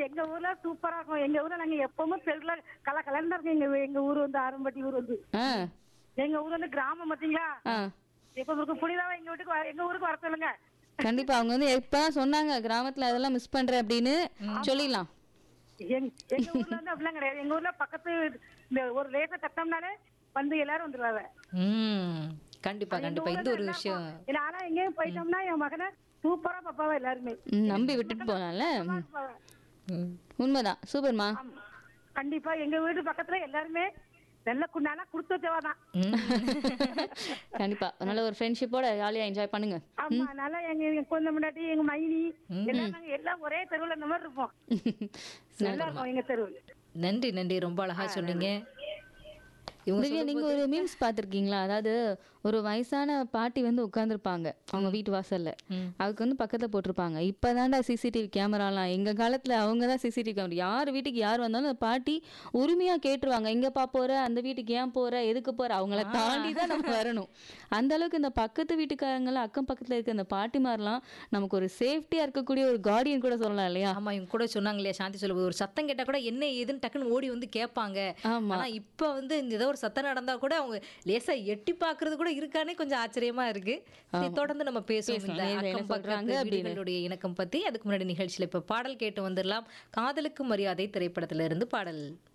எங்க ஊர்ல சூப்பரா இருக்கும் எங்க ஊர்ல நாங்க எப்பவுமே தெருல கல கலந்தா இருக்கும் எங்க எங்க ஊர் வந்து ஆரம்பட்டி ஊர் வந்து ஆ எங்க ஊர் வந்து கிராமம் பாத்தீங்களா ஆ இப்ப உங்களுக்கு புனிதாவா எங்க வீட்டுக்கு வர- எங்க ஊருக்கு வர சொல்லுங்க கண்டிப்பா அவங்க வந்து இப்பதான் சொன்னாங்க கிராமத்துல அதெல்லாம் மிஸ் பண்றேன் அப்படின்னு சொல்லிடலாம் எங்க எங்க ஊர்ல வந்து அப்படிலாம் கிடையாது எங்க ஊர்ல பக்கத்து இந்த ஒரு லேசா தட்டம்னாலே வந்து எல்லாரும் வந்துருவாங்க ம் கண்டிப்பா கண்டிப்பா இந்த ஒரு விஷயம் இல்ல ஆனா எங்கேயும் போயிட்டோம்னா என் மகனை சூப்பரா பாப்பாவா எல்லாருமே ம், நம்பி விட்டுட்டு போலாம்ல ம். பாப்பாவ. ம். உண்மைதான் சூப்பர்மா ஆமா. கண்டிப்பா எங்க வீட்டு பக்கத்துல எல்லாருமே வெள்ள குண்டானா கொடுத்து வச்சவாதான் கண்டிப்பா அதனால ஒரு ஃப்ரெண்ட்ஷிப்போட ஜாலியா என்ஜாய் பண்ணுங்க ஆமா அதனால எங்க எங்க குழந்தை முன்னாடி எங்க மைனி எல்லாம் நாங்க எல்லாம் ஒரே தெருவுல இந்த மாதிரி இருப்போம் நல்லா இருக்கும் எங்க தெருவு நன்றி நன்றி ரொம்ப அழகா சொன்னீங்க இவங்க திவ்யா நீங்க ஒரு மீம்ஸ் பார்த்திருக்கீங்களா அதாவது ஒரு வயசான பாட்டி வந்து உட்கார்ந்துருப்பாங்க அவங்க வீட்டு வாசல்ல அதுக்கு வந்து பக்கத்துல போட்டிருப்பாங்க இப்பதான்டா சிசிடிவி கேமராலாம் எங்க காலத்துல அவங்க தான் சிசிடிவி கேமரா யார் வீட்டுக்கு யார் வந்தாலும் அந்த பாட்டி உரிமையா கேட்டுருவாங்க எங்கப்பா போற அந்த வீட்டுக்கு ஏன் போற எதுக்கு போற அவங்கள தாண்டி தான் நம்ம வரணும் அந்த அளவுக்கு இந்த பக்கத்து வீட்டுக்காரங்கள அக்கம் பக்கத்துல இருக்க அந்த பாட்டிமாரெல்லாம் நமக்கு ஒரு சேஃப்டியா இருக்கக்கூடிய ஒரு கார்டியன் கூட சொல்லலாம் இல்லையா ஆமா இவங்க கூட சொன்னாங்க இல்லையா சாந்தி சொல்லும்போது ஒரு சத்தம் கேட்டா கூட என்ன ஏதுன்னு டக்குன்னு ஓடி வந்து கேட்பாங்க ஆமா. ஆனா இப்ப வந்து இந்த ஏதோ ஒரு சத்தம் நடந்தா கூட அவங்க லேசா எட்டி பாக்குறது கூட இருக்கானே கொஞ்சம் ஆச்சரியமா இருக்கு சரி, தொடர்ந்து நம்ம பேசுவோம் பேசலாம். இந்த நேர்ல என்ன அக்கம் சொல்றாங்க பக்கத்து அப்படின்னு. வீடுகளுடைய இணக்கம் பத்தி அதுக்கு முன்னாடி நிகழ்ச்சியில இப்ப பாடல் கேட்டு வந்துடலாம் காதலுக்கு மரியாதை திரைப்படத்துல இருந்து பாடல்